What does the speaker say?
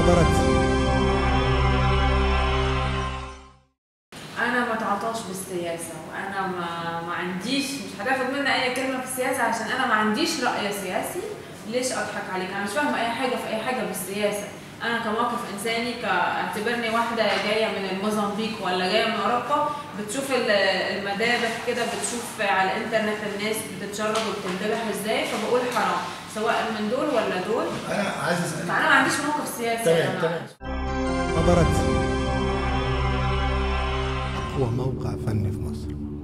نظرت انا ما تعاطاش بالسياسه وانا ما ما عنديش مش هتاخد مني اي كلمه في السياسه عشان انا ما عنديش راي سياسي ليش اضحك عليك انا مش فاهمه اي حاجه في اي حاجه بالسياسه انا كموقف انساني كاعتبرني واحده جايه من الموزمبيق ولا جايه من اوروبا بتشوف ال- المذابح كده بتشوف على الانترنت الناس بتتشرب وبتندبح ازاي فبقول حرام سواء من دول ولا دول انا عايز اسالك فانا ما عنديش موقف سياسي يا تمام جماعة. تمام نظرت أقوى موقع فني في مصر